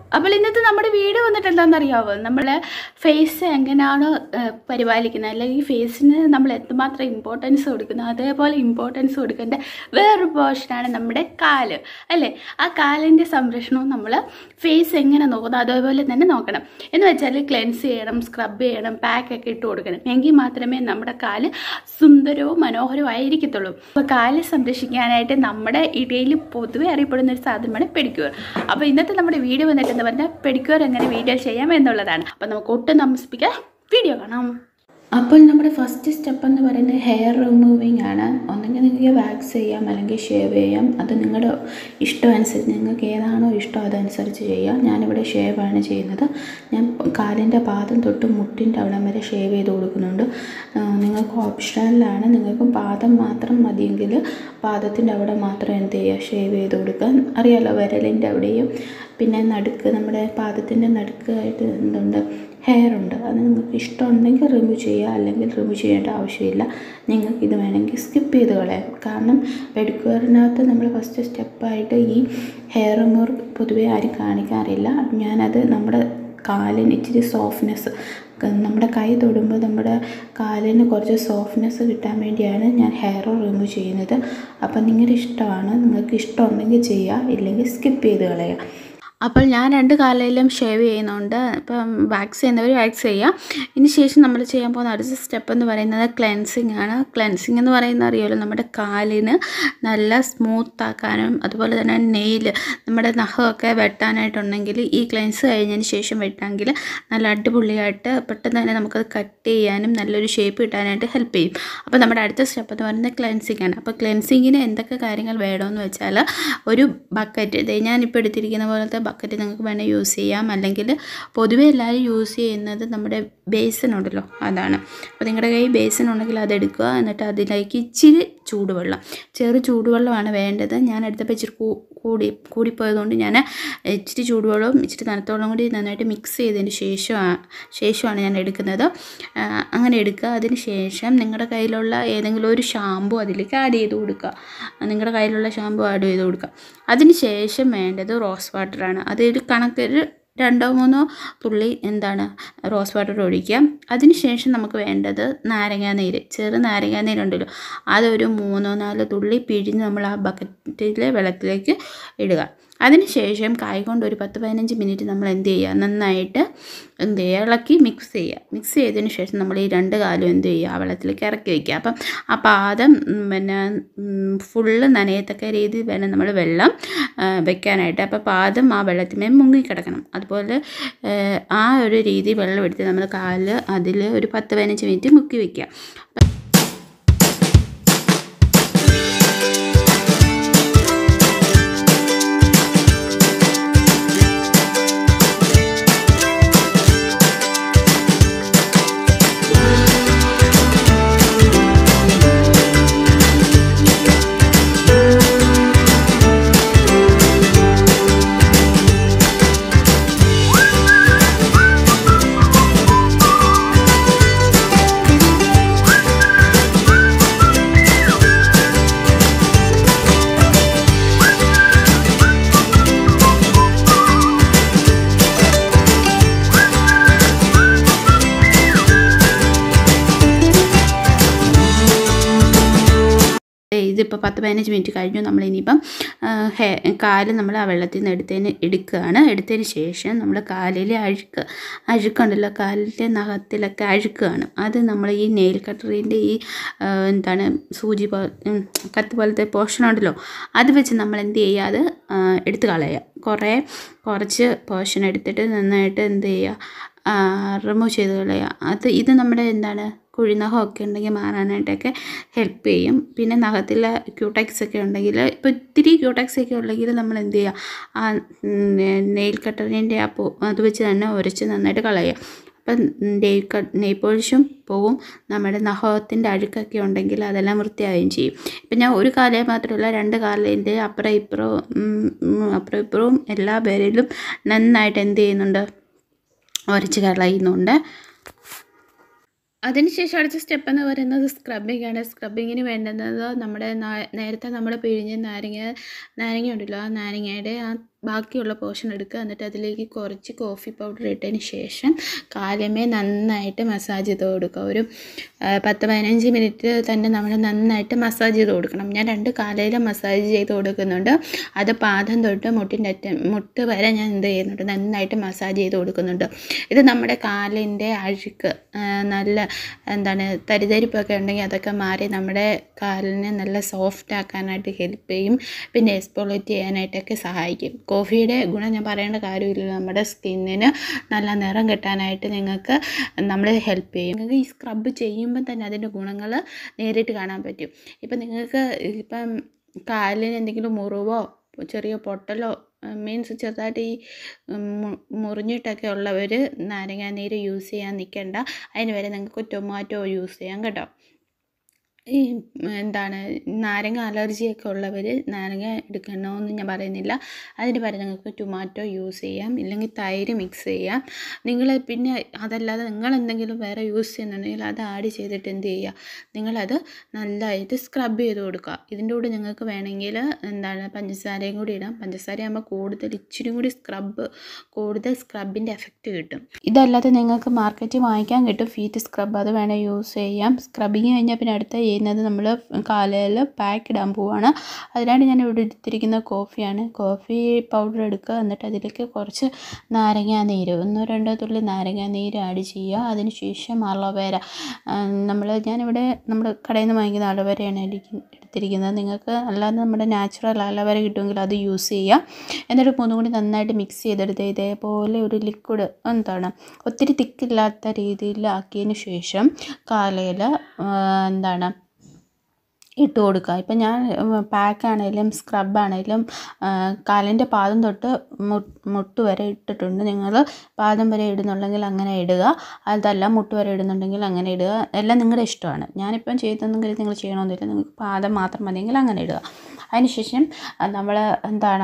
അപ്പോൾ ഇന്നത്തെ നമ്മുടെ വീഡിയോ വന്നിട്ട് എന്താണെന്നറിയാവോ നമ്മളെ ഫേസ് എങ്ങനെയാണ് ഏഹ്, പരിപാലിക്കുന്നത് അല്ലെങ്കിൽ ഫേസിന് നമ്മൾ എന്തുമാത്രം ഇമ്പോർട്ടൻസ് കൊടുക്കുന്നു അതേപോലെ ഇമ്പോർട്ടൻസ് കൊടുക്കേണ്ട വേറൊരു പോർഷനാണ് നമ്മുടെ കാല് അല്ലേ ആ കാലിൻ്റെ സംരക്ഷണവും നമ്മൾ ഫേസ് എങ്ങനെ നോക്കുന്നു അതേപോലെ തന്നെ നോക്കണം എന്ന് വെച്ചാൽ ക്ലെൻസ് ചെയ്യണം സ്ക്രബ് ചെയ്യണം പാക്കൊക്കെ ഇട്ട് കൊടുക്കണം എങ്കിൽ മാത്രമേ നമ്മുടെ കാല് സുന്ദരവും മനോഹരവും ആയിരിക്കത്തുള്ളൂ അപ്പോൾ കാല് സംരക്ഷിക്കാനായിട്ട് നമ്മുടെ ഇടയിൽ പൊതുവെ അറിയപ്പെടുന്ന ഒരു സാധനമാണ് പെഡിക്യൂർ അപ്പോൾ ഇന്നത്തെ നമ്മുടെ വീഡിയോ വന്നിട്ട് എന്താ പറഞ്ഞാൽ പെഡിക്യൂർ എങ്ങനെ വീഡിയോ ചെയ്യാം എന്നുള്ളതാണ് അപ്പോൾ നമുക്ക് ഒട്ടും താമസിപ്പിക്കാം വീഡിയോ കാണാം അപ്പോൾ നമ്മുടെ ഫസ്റ്റ് സ്റ്റെപ്പ് എന്ന് പറയുന്നത് ഹെയർ റിമൂവിങ് ആണ് ഒന്നെങ്കിൽ നിങ്ങൾക്ക് വാക്സ് ചെയ്യാം അല്ലെങ്കിൽ ഷേവ് ചെയ്യാം അത് നിങ്ങളുടെ ഇഷ്ടം അനുസരിച്ച് നിങ്ങൾക്ക് ഏതാണോ ഇഷ്ടം അതനുസരിച്ച് ചെയ്യാം ഞാനിവിടെ ഷേവ് ആണ് ചെയ്യുന്നത് ഞാൻ കാലിൻ്റെ പാദം തൊട്ട് മുട്ടിൻ്റെ അവിടം വരെ ഷേവ് ചെയ്ത് കൊടുക്കുന്നുണ്ട് ആ, നിങ്ങൾക്ക് ഓപ്ഷണലാണ് നിങ്ങൾക്ക് പാദം മാത്രം മതിയെങ്കിൽ പാദത്തിൻ്റെ അവിടെ മാത്രം എന്ത് ചെയ്യുക ഷേവ് ചെയ്ത് കൊടുക്കുക അറിയാലോ വിരലിൻ്റെ അവിടെയും പിന്നെ നടുക്ക് നമ്മുടെ പാദത്തിൻ്റെ നടുക്കായിട്ട് എന്തുണ്ട് ഹെയർ ഉണ്ട് അത് നിങ്ങൾക്ക് ഇഷ്ടമുണ്ടെങ്കിൽ റിമൂവ് ചെയ്യുക അല്ലെങ്കിൽ റിമൂവ് ചെയ്യേണ്ട ആവശ്യമില്ല നിങ്ങൾക്ക് ഇത് വേണമെങ്കിൽ സ്കിപ്പ് ചെയ്ത് കളയാം കാരണം പെഡിക്യൂറിനകത്ത് നമ്മൾ ഫസ്റ്റ് സ്റ്റെപ്പായിട്ട് ഈ ഹെയർ റിമൂവർ പൊതുവേ ആരും കാണിക്കാറില്ല ഞാനത് നമ്മുടെ കാലിന് ഇച്ചിരി സോഫ്റ്റ്നെസ് നമ്മുടെ കൈ തൊടുമ്പോൾ നമ്മുടെ കാലിന് കുറച്ച് സോഫ്റ്റ്നെസ് കിട്ടാൻ വേണ്ടിയാണ് ഞാൻ ഹെയർ റിമൂവ് ചെയ്യുന്നത് അപ്പം നിങ്ങളുടെ ഇഷ്ടമാണ് നിങ്ങൾക്ക് ഇഷ്ടമുണ്ടെങ്കിൽ ചെയ്യുക ഇല്ലെങ്കിൽ സ്കിപ്പ് ചെയ്ത് കളയുക അപ്പോൾ ഞാൻ രണ്ട് കാലയിലും ഷേവ് ചെയ്യുന്നുണ്ട് ഇപ്പം വാക്സ് ചെയ്യുന്നവർ വാക്സ് ചെയ്യാം ഇതിന് ശേഷം നമ്മൾ ചെയ്യാൻ പോകുന്ന അടുത്ത സ്റ്റെപ്പ് എന്ന് പറയുന്നത് ക്ലെൻസിങ് ആണ് ക്ലെൻസിങ് എന്ന് പറയുന്നത് അറിയാമല്ലോ നമ്മുടെ കാലിന് നല്ല സ്മൂത്ത് ആക്കാനും അതുപോലെ തന്നെ നെയിൽ നമ്മുടെ നഖമൊക്കെ വെട്ടാനായിട്ടുണ്ടെങ്കിൽ ഈ ക്ലെൻസ് കഴിഞ്ഞതിന് ശേഷം വെട്ടാമെങ്കിൽ നല്ല അടിപൊളിയായിട്ട് പെട്ടെന്ന് തന്നെ നമുക്കത് കട്ട് ചെയ്യാനും നല്ലൊരു ഷേപ്പ് കിട്ടാനായിട്ട് ഹെൽപ്പ് ചെയ്യും അപ്പോൾ നമ്മുടെ അടുത്ത സ്റ്റെപ്പ് എന്ന് പറയുന്നത് ക്ലെൻസിങ് ആണ് അപ്പോൾ ക്ലെൻസിങ്ങിന് എന്തൊക്കെ കാര്യങ്ങൾ വേണമെന്ന് വെച്ചാൽ ഒരു ബക്കറ്റ് ഇത് ഞാനിപ്പോൾ എടുത്തിരിക്കുന്ന പോലത്തെ ബക്കറ്റ് നിങ്ങൾക്ക് വേണേൽ യൂസ് ചെയ്യാം അല്ലെങ്കിൽ പൊതുവേ എല്ലാവരും യൂസ് ചെയ്യുന്നത് നമ്മുടെ ബേസൻ ഉണ്ടല്ലോ അതാണ് അപ്പോൾ നിങ്ങളുടെ കയ്യിൽ ബേസൻ ഉണ്ടെങ്കിൽ അതെടുക്കുക എന്നിട്ട് അതിലേക്ക് ഇച്ചിരി ചൂടുവെള്ളം ചെറു ചൂടുവെള്ളമാണ് വേണ്ടത് ഞാൻ എടുത്തപ്പോൾ ഇച്ചിരി കൂ- കൂടി കൂടിപ്പോയതുകൊണ്ട് ഞാൻ ഇച്ചിരി ചൂടുവെള്ളവും ഇച്ചിരി തണുത്ത വെള്ളം കൂടി നന്നായിട്ട് മിക്സ് ചെയ്തതിന് ശേഷമാണ് ശേഷമാണ് ഞാൻ എടുക്കുന്നത് ആ, അങ്ങനെ എടുക്കുക അതിന് ശേഷം നിങ്ങളുടെ കയ്യിലുള്ള ഏതെങ്കിലും ഒരു ഷാമ്പു അതിലേക്ക് ആഡ് ചെയ്ത് കൊടുക്കുക നിങ്ങളുടെ കയ്യിലുള്ള ഷാമ്പു ആഡ് ചെയ്ത് കൊടുക്കുക അതിന് ശേഷം വേണ്ടത് റോസ് വാട്ടറാണ് അതൊരു കണക്കൊരു രണ്ടോ മൂന്നോ തുള്ളി എന്താണ് റോസ് വാട്ടർ ഒഴിക്കുക അതിന് ശേഷം നമുക്ക് വേണ്ടത് നാരങ്ങാനീര് ചെറു നാരങ്ങാനീരുണ്ടല്ലോ അതൊരു മൂന്നോ നാലോ തുള്ളി പിഴിഞ്ഞ് നമ്മൾ ആ ബക്കറ്റിലെ വെള്ളത്തിലേക്ക് ഇടുക അതിന് ശേഷം കൈ കൊണ്ട് ഒരു പത്ത് പതിനഞ്ച് മിനിറ്റ് നമ്മൾ എന്ത് ചെയ്യുക നന്നായിട്ട് എന്ത് ചെയ്യുക ഇളക്കി മിക്സ് ചെയ്യുക മിക്സ് ചെയ്തതിന് ശേഷം നമ്മൾ ഈ രണ്ട് കാലും എന്ത് ചെയ്യുക ആ വെള്ളത്തിലേക്ക് ഇറക്കി വയ്ക്കുക അപ്പം ആ പാദം ഉം, പിന്നെ ഫുള്ള് നനയത്തക്ക രീതിയിൽ വേണം നമ്മൾ വെള്ളം ആ, വെക്കാനായിട്ട് അപ്പോൾ പാദം ആ വെള്ളത്തിന്മേൽ മുങ്ങിക്കിടക്കണം അതുപോലെ ഏ, ആ ഒരു രീതി വെള്ളം എടുത്ത് നമ്മൾ കാല് അതിൽ ഒരു പത്ത് പതിനഞ്ച് മിനിറ്റ് മുക്കി വയ്ക്കുക ഏയ് ഇതിപ്പോൾ പത്ത് പതിനഞ്ച് മിനിറ്റ് കഴിഞ്ഞു നമ്മൾ ഇനിയിപ്പം ഹെ കാല് നമ്മൾ ആ വെള്ളത്തിൽ നിന്ന് എടുത്തതിന് എടുക്കുകയാണ് എടുത്തതിന് ശേഷം നമ്മൾ കാലിലെ അഴുക്ക് അഴുക്കുണ്ടല്ലോ കാലിൻ്റെ നഖത്തിലൊക്കെ അഴുക്കാണ് അത് നമ്മൾ ഈ നെയിൽ കട്ടറിൻ്റെ ഈ ആ, എന്താണ് സൂചി പോ ഉം, കത്ത് പോലത്തെ പോർഷൻ ഉണ്ടല്ലോ അത് വെച്ച് നമ്മൾ എന്ത് ചെയ്യുക അത് ആ, എടുത്ത് കളയുക കുറേ കുറച്ച് പോർഷൻ എടുത്തിട്ട് നന്നായിട്ട് എന്ത് ചെയ്യുക റിമൂവ് ചെയ്ത് കളയുക അത് ഇത് നമ്മുടെ എന്താണ് കുഴിനഖമൊക്കെ ഉണ്ടെങ്കിൽ മാറാനായിട്ടൊക്കെ ഹെൽപ്പ് ചെയ്യും പിന്നെ നഖത്തിലെ ക്യൂടെക്സ് ഒക്കെ ഉണ്ടെങ്കിൽ ഇപ്പോൾ ഇത്തിരി ക്യൂടെക്സ് ഒക്കെ ഉണ്ടെങ്കിൽ നമ്മൾ എന്ത് ചെയ്യുക ആ നെയിൽ കട്ടറിൻ്റെ ആ പോ അത് വെച്ച് തന്നെ ഉരച്ച് നന്നായിട്ട് കളയുക അപ്പം നെയ് കട്ട് നെയ് പോളിഷും പോവും നമ്മുടെ നഖത്തിൻ്റെ അഴുക്കൊക്കെ ഉണ്ടെങ്കിൽ അതെല്ലാം വൃത്തിയാവുകയും ചെയ്യും ഇപ്പം ഞാൻ ഒരു കാലേ മാത്രമല്ല രണ്ട് കാലിൻ്റെ അപ്പുറം ഇപ്പുറവും ഉം, ഉം, അപ്പുറം ഇപ്പുറവും എല്ലാ പേരിലും നന്നായിട്ട് എന്ത് ചെയ്യുന്നുണ്ട് ഉരച്ച് കളയുന്നുണ്ട് അതിനുശേഷം അടുത്ത സ്റ്റെപ്പ് എന്ന് പറയുന്നത് സ്ക്രബിംഗ് ആണ് സ്ക്രബിങ്ങിന് വേണ്ടുന്നത് നമ്മുടെ നാ- നേരത്തെ നമ്മൾ പിഴിഞ്ഞ നാരങ്ങ നാരങ്ങ ഉണ്ടല്ലോ ആ നാരങ്ങയുടെ ആ ബാക്കിയുള്ള പോർഷൻ എടുക്കുക എന്നിട്ട് അതിലേക്ക് കുറച്ച് കോഫി പൗഡർ ഇട്ടതിന് ശേഷം കാലമേ നന്നായിട്ട് മസാജ് ചെയ്ത് കൊടുക്കുക ഒരു ആ, പത്ത് പതിനഞ്ച് മിനിറ്റ് തന്നെ നമ്മൾ നന്നായിട്ട് മസാജ് ചെയ്ത് കൊടുക്കണം ഞാൻ രണ്ട് കാലയിലും മസാജ് ചെയ്ത് കൊടുക്കുന്നുണ്ട് അത് പാദം തൊട്ട് മുട്ടിൻ്റെ അറ്റം മുട്ട് വരെ ഞാൻ എന്ത് ചെയ്യുന്നുണ്ട് നന്നായിട്ട് മസാജ് ചെയ്ത് കൊടുക്കുന്നുണ്ട് ഇത് നമ്മുടെ കാലിൻ്റെ അഴുക്ക് ആ, നല്ല എന്താണ് തരിതരിപ്പൊക്കെ ഉണ്ടെങ്കിൽ അതൊക്കെ മാറി നമ്മുടെ കാലിനെ നല്ല സോഫ്റ്റ് ആക്കാനായിട്ട് ഹെൽപ്പ് ചെയ്യും പിന്നെ എക്സ്പോളേറ്റ് ചെയ്യാനായിട്ടൊക്കെ സഹായിക്കും കോഫിയുടെ ഗുണം ഞാൻ പറയേണ്ട കാര്യമില്ല നമ്മുടെ സ്കിന്നിന് നല്ല നിറം കിട്ടാനായിട്ട് നിങ്ങൾക്ക് നമ്മൾ ഹെൽപ്പ് ചെയ്യും നിങ്ങൾക്ക് ഈ സ്ക്രബ് ചെയ്യുമ്പം തന്നെ അതിൻ്റെ ഗുണങ്ങൾ നേരിട്ട് കാണാൻ പറ്റും ഇപ്പം നിങ്ങൾക്ക് ഇപ്പം കാലിന് എന്തെങ്കിലും മുറിവോ ചെറിയ പൊട്ടലോ മീൻസ് ചെറുതായിട്ട് ഈ മു- മുറിഞ്ഞിട്ടൊക്കെ ഉള്ളവർ നാരങ്ങാനീര് യൂസ് ചെയ്യാൻ നിൽക്കണ്ട അതിന് വരെ നിങ്ങൾക്ക് ടൊമാറ്റോ യൂസ് ചെയ്യാം കേട്ടോ ഈ എന്താണ് നാരങ്ങ അലർജിയൊക്കെ ഉള്ളവർ നാരങ്ങ എടുക്കണമെന്ന് ഞാൻ പറയുന്നില്ല അതിന് പകരം നിങ്ങൾക്ക് ടൊമാറ്റോ യൂസ് ചെയ്യാം ഇല്ലെങ്കിൽ തൈര് മിക്സ് ചെയ്യാം നിങ്ങൾ പിന്നെ അതല്ലാതെ നിങ്ങൾ എന്തെങ്കിലും വേറെ യൂസ് ചെയ്യുന്നുണ്ടെങ്കിൽ അത് ആഡ് ചെയ്തിട്ട് എന്ത് ചെയ്യുക നിങ്ങളത് നല്ലതായിട്ട് സ്ക്രബ് ചെയ്ത് കൊടുക്കുക ഇതിൻ്റെ കൂടെ നിങ്ങൾക്ക് വേണമെങ്കിൽ എന്താണ് പഞ്ചസാരയും കൂടി ഇടാം പഞ്ചസാര ആകുമ്പോൾ കൂടുതൽ ഇച്ചിരി കൂടി സ്ക്രബ് കൂടുതൽ സ്ക്രബിൻ്റെ എഫക്റ്റ് കിട്ടും ഇതല്ലാതെ നിങ്ങൾക്ക് മാർക്കറ്റിൽ വാങ്ങിക്കാൻ കിട്ടും ഫീറ്റ് സ്ക്രബ് അത് വേണേൽ യൂസ് ചെയ്യാം സ്ക്രബിങ് കഴിഞ്ഞാൽ പിന്നെ അടുത്ത ചെയ്യുന്നത് നമ്മൾ കാലയിൽ പാക്ക് ഇടാൻ പോവാണ് അതിനായിട്ട് ഞാൻ ഇവിടെ എടുത്തിരിക്കുന്ന കോഫിയാണ് കോഫി പൗഡർ എടുക്കുക എന്നിട്ട് അതിലേക്ക് കുറച്ച് നാരങ്ങാ നീര് ഒന്നോ രണ്ടോ തുള്ളി നാരങ്ങാ നീര് ആഡ് ചെയ്യുക അതിന് ശേഷം അലോവേര നമ്മൾ ഞാനിവിടെ നമ്മുടെ കടയിൽ നിന്ന് വാങ്ങിക്കുന്ന അലോവേരയാണ് എടുക്ക- എടുത്തിരിക്കുന്നത് നിങ്ങൾക്ക് അല്ലാതെ നമ്മുടെ നാച്ചുറൽ അലോവേര കിട്ടുമെങ്കിൽ അത് യൂസ് ചെയ്യാം എന്നിട്ട് മൂന്നും കൂടി നന്നായിട്ട് മിക്സ് ചെയ്തെടുത്ത് ഇതേപോലെ ഒരു ലിക്വിഡ് എന്താണ് ഒത്തിരി തിക്കില്ലാത്ത രീതിയിൽ ആക്കിയതിന് ശേഷം കാലയിൽ എന്താണ് ഇട്ട് കൊടുക്കുക ഇപ്പം ഞാൻ പാക്കാണേലും സ്ക്രബാണേലും കാലിൻ്റെ പാദം തൊട്ട് മു- മുട്ട് വരെ ഇട്ടിട്ടുണ്ട് നിങ്ങൾ പാദം വരെ ഇടുന്നുണ്ടെങ്കിൽ അങ്ങനെ ഇടുക അതല്ല മുട്ട് വരെ ഇടുന്നുണ്ടെങ്കിൽ അങ്ങനെ ഇടുക എല്ലാം നിങ്ങളുടെ ഇഷ്ടമാണ് ഞാനിപ്പം ചെയ്തെന്നെങ്കിൽ നിങ്ങൾ ചെയ്യണമെന്നില്ല നിങ്ങൾക്ക് പാദം മാത്രം മതിയെങ്കിൽ അങ്ങനെ ഇടുക അതിനുശേഷം നമ്മൾ എന്താണ്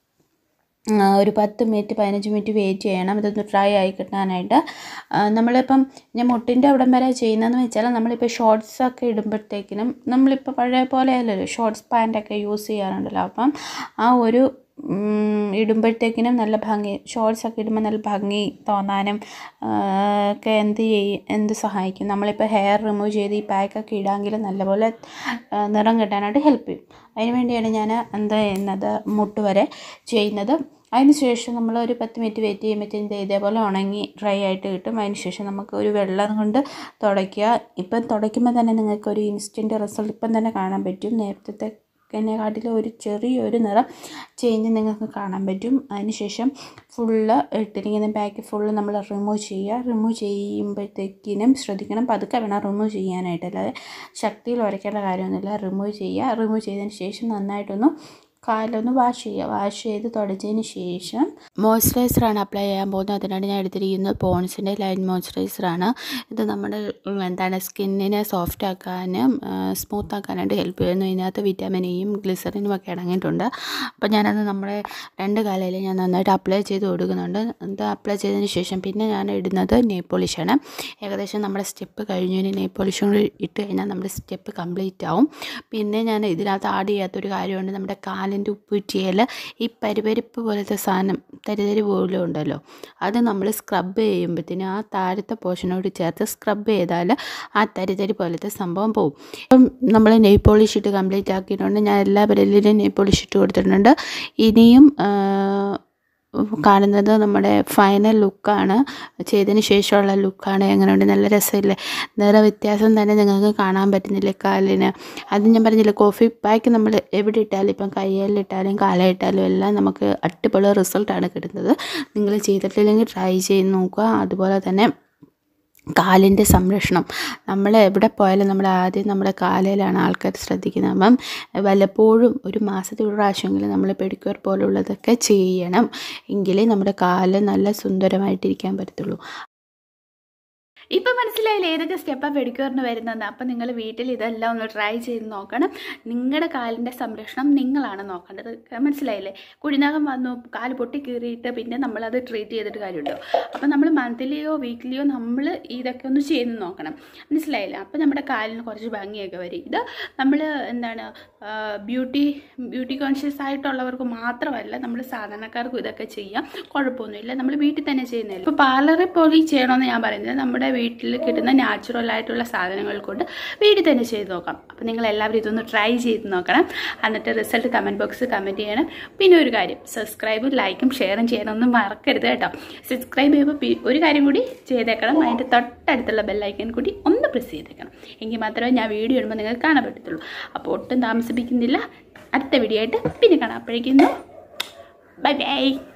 ആ, ഒരു പത്ത് മിനിറ്റ് പതിനഞ്ച് മിനിറ്റ് വെയിറ്റ് ചെയ്യണം ഇതൊന്ന് ഡ്രൈ ആയി കിട്ടാനായിട്ട് ആ, നമ്മളിപ്പം ഞാൻ മുട്ടിൻ്റെ അവിടം വരെ ചെയ്യുന്നതെന്ന് വെച്ചാൽ നമ്മളിപ്പോൾ ഷോർട്സ് ഒക്കെ ഇടുമ്പോഴത്തേക്കിനും നമ്മളിപ്പോൾ പഴയ പോലെ അല്ലല്ലോ ഷോർട്സ് പാൻറ്റൊക്കെ യൂസ് ചെയ്യാറുണ്ടല്ലോ അപ്പം ആ ഒരു ഉം, ഇടുമ്പോഴത്തേക്കിനും നല്ല ഭംഗി ഷോർട്സ് ഒക്കെ ഇടുമ്പോൾ നല്ല ഭംഗി തോന്നാനും ആ, ഒക്കെ എന്ത് ചെയ്യും എന്ത് സഹായിക്കും നമ്മളിപ്പോൾ ഹെയർ റിമൂവ് ചെയ്ത് ഈ പാക്കൊക്കെ ഇടാമെങ്കിൽ നല്ലപോലെ ആ, നിറം കിട്ടാനായിട്ട് ഹെൽപ്പ് ചെയ്യും അതിന് വേണ്ടിയാണ് ഞാൻ എന്താ ചെയ്യുന്നത് മുട്ട് വരെ ചെയ്യുന്നത് അതിന് ശേഷം നമ്മൾ ഒരു പത്ത് മിനിറ്റ് വെയിറ്റ് ചെയ്യുമ്പോഴത്തേക്കും ദേ ഇതേപോലെ ഉണങ്ങി ഡ്രൈ ആയിട്ട് കിട്ടും അതിന് ശേഷം നമുക്ക് ഒരു വെള്ളം കൊണ്ട് തുടയ്ക്കുക ഇപ്പം തുടയ്ക്കുമ്പോൾ തന്നെ നിങ്ങൾക്ക് ഒരു ഇൻസ്റ്റൻറ്റ് റിസൾട്ട് ഇപ്പം തന്നെ കാണാൻ പറ്റും നേരത്തെ നെക്കാട്ടിലും ഒരു ചെറിയൊരു നിറം ചേഞ്ച് നിങ്ങൾക്ക് കാണാൻ പറ്റും അതിന് ശേഷം ഫുള്ള് ഇട്ടിരിക്കുന്ന പാക്ക് ഫുള്ള് നമ്മൾ റിമൂവ് ചെയ്യുക റിമൂവ് ചെയ്യുമ്പോഴത്തേക്കിനും ശ്രദ്ധിക്കണം പതുക്കെ വേണം റിമൂവ് ചെയ്യാനായിട്ട് അല്ലാതെ ശക്തിയിൽ ഉരയ്ക്കേണ്ട കാര്യമൊന്നുമില്ല റിമൂവ് ചെയ്യുക റിമൂവ് ചെയ്തതിന് ശേഷം നന്നായിട്ടൊന്ന് കാലൊന്ന് വാഷ് ചെയ്യുക വാഷ് ചെയ്ത് തുടച്ചതിന് ശേഷം മോയ്സ്ചറൈസറാണ് അപ്ലൈ ചെയ്യാൻ പോകുന്നത് അതിനാണ് ഞാൻ എടുത്തിരിക്കുന്നത് പോൺസിൻ്റെ ലൈൻ മോയ്സ്ചറൈസറാണ് ഇത് നമ്മുടെ ഉം, എന്താണ് സ്കിന്നിനെ സോഫ്റ്റ് ആക്കാനും സ്മൂത്ത് ആക്കാനായിട്ട് ഹെൽപ്പ് ചെയ്യുന്നു ഇതിനകത്ത് വിറ്റാമിൻ ഇയും ഗ്ലിസറിനും ഒക്കെ അടങ്ങിയിട്ടുണ്ട് അപ്പോൾ ഞാനത് നമ്മുടെ രണ്ട് കാലയിൽ ഞാൻ നന്നായിട്ട് അപ്ലൈ ചെയ്ത് കൊടുക്കുന്നുണ്ട് ഇത് അപ്ലൈ ചെയ്തതിന് ശേഷം പിന്നെ ഞാൻ ഇടുന്നത് നെയ് പോളിഷാണ് ഏകദേശം നമ്മുടെ സ്റ്റെപ്പ് കഴിഞ്ഞതിന് നെയ് പോളിഷും കൂടി ഇട്ട് കഴിഞ്ഞാൽ നമ്മുടെ സ്റ്റെപ്പ് കംപ്ലീറ്റ് ആവും പിന്നെ ഞാൻ ഇതിനകത്ത് ആഡ് ചെയ്യാത്തൊരു കാര്യമുണ്ട് നമ്മുടെ കാലിൻ്റെ ഉപ്പുറ്റിയിൽ ഈ പരിപരിപ്പ് പോലത്തെ സാധനം തരിതരി പോലും ഉണ്ടല്ലോ അത് നമ്മൾ സ്ക്രബ് ചെയ്യുമ്പോഴത്തേനും ആ താഴത്തെ പോർഷനോട് ചേർത്ത് സ്ക്രബ് ചെയ്താൽ ആ തരിതരി പോലത്തെ സംഭവം പോകും ഇപ്പം നമ്മൾ നെയ് പോളിഷ് ഇട്ട് കംപ്ലീറ്റ് ആക്കിയിട്ടുണ്ട് ഞാൻ എല്ലാ വിരലിലും നെയ് പോളിഷ് ഇട്ട് കൊടുത്തിട്ടുണ്ട് ഇനിയും ആ, കാണുന്നത് നമ്മുടെ ഫൈനൽ ലുക്കാണ് ചെയ്തതിന് ശേഷമുള്ള ലുക്കാണ് എങ്ങനെയുണ്ട് നല്ല രസമില്ലേ നിറ വ്യത്യാസം തന്നെ നിങ്ങൾക്ക് കാണാൻ പറ്റുന്നില്ലേ കാലിന് അത് ഞാൻ പറഞ്ഞില്ലേ കോഫി പാക്ക് നമ്മൾ എവിടെ ഇട്ടാലും ഇപ്പം കയ്യിലിട്ടാലും കാലയിട്ടാലും എല്ലാം നമുക്ക് അടിപൊളി റിസൾട്ടാണ് കിട്ടുന്നത് നിങ്ങൾ ചെയ്തിട്ടില്ലെങ്കിൽ ട്രൈ ചെയ്ത് നോക്കുക അതുപോലെ തന്നെ കാലിൻ്റെ സംരക്ഷണം നമ്മൾ എവിടെ പോയാലും നമ്മൾ ആദ്യം നമ്മുടെ കാലിലാണ് ആൾക്കാർ ശ്രദ്ധിക്കുന്നത് അപ്പം വല്ലപ്പോഴും ഒരു മാസത്തിൽ ഒരു പ്രാവശ്യമെങ്കിലും നമ്മൾ പെഡിക്യൂർ പോലുള്ളതൊക്കെ ചെയ്യണം എങ്കിലേ നമ്മുടെ കാല് നല്ല സുന്ദരമായിട്ടിരിക്കാൻ പറ്റത്തുള്ളൂ ഇപ്പം മനസ്സിലായില്ലേ ഏതൊക്കെ സ്റ്റെപ്പാണ് പെഡിക്യൂറിന് വരുന്നതെന്ന് അപ്പം നിങ്ങൾ വീട്ടിൽ ഇതെല്ലാം ഒന്ന് ട്രൈ ചെയ്ത് നോക്കണം നിങ്ങളുടെ കാലിൻ്റെ സംരക്ഷണം നിങ്ങളാണ് നോക്കേണ്ടത് മനസ്സിലായില്ലേ കുഴിനകം വന്നു കാല് പൊട്ടി കീറിയിട്ട് പിന്നെ നമ്മളത് ട്രീറ്റ് ചെയ്തിട്ട് കാര്യമുണ്ടോ അപ്പം നമ്മൾ മന്ത്ലിയോ വീക്ക്ലിയോ നമ്മൾ ഇതൊക്കെ ഒന്ന് ചെയ്ത് നോക്കണം മനസ്സിലായില്ലേ അപ്പം നമ്മുടെ കാലിന് കുറച്ച് ഭംഗിയൊക്കെ വരും ഇത് നമ്മൾ എന്താണ് ബ്യൂട്ടി ബ്യൂട്ടി കോൺഷ്യസ് ആയിട്ടുള്ളവർക്ക് മാത്രമല്ല നമ്മൾ സാധാരണക്കാർക്കും ഇതൊക്കെ ചെയ്യാം കുഴപ്പമൊന്നുമില്ല നമ്മൾ വീട്ടിൽ തന്നെ ചെയ്യുന്നില്ല ഇപ്പോൾ പാർലറിൽ പോയി ചെയ്യണമെന്ന് ഞാൻ പറയുന്നത് നമ്മുടെ വീട്ടിൽ കിട്ടുന്ന നാച്ചുറൽ ആയിട്ടുള്ള സാധനങ്ങൾ കൊണ്ട് വീട്ടിൽ തന്നെ ചെയ്ത് നോക്കാം അപ്പോൾ നിങ്ങൾ എല്ലാവരും ഇതൊന്ന് ട്രൈ ചെയ്ത് നോക്കണം എന്നിട്ട് റിസൾട്ട് കമൻറ്റ് ബോക്സിൽ കമൻറ്റ് ചെയ്യണം പിന്നെ ഒരു കാര്യം സബ്സ്ക്രൈബും ലൈക്കും ഷെയറും ചെയ്യണമെന്ന് മറക്കരുത് കേട്ടോ സബ്സ്ക്രൈബ് ചെയ്യുമ്പോൾ പി- ഒരു കാര്യം കൂടി ചെയ്തേക്കണം അതിൻ്റെ തൊട്ടടുത്തുള്ള ബെല്ലൈക്കൻ കൂടി ഒന്ന് പ്രസ് ചെയ്തേക്കണം എങ്കിൽ മാത്രമേ ഞാൻ വീഡിയോ ഇടുമ്പോൾ നിങ്ങൾക്ക് കാണാൻ പറ്റത്തുള്ളൂ അപ്പോൾ ഒട്ടും താമസിപ്പിക്കുന്നില്ല അടുത്ത വീഡിയോ ആയിട്ട് പിന്നെ കാണാം അപ്പോഴേക്കും ബൈ ബൈ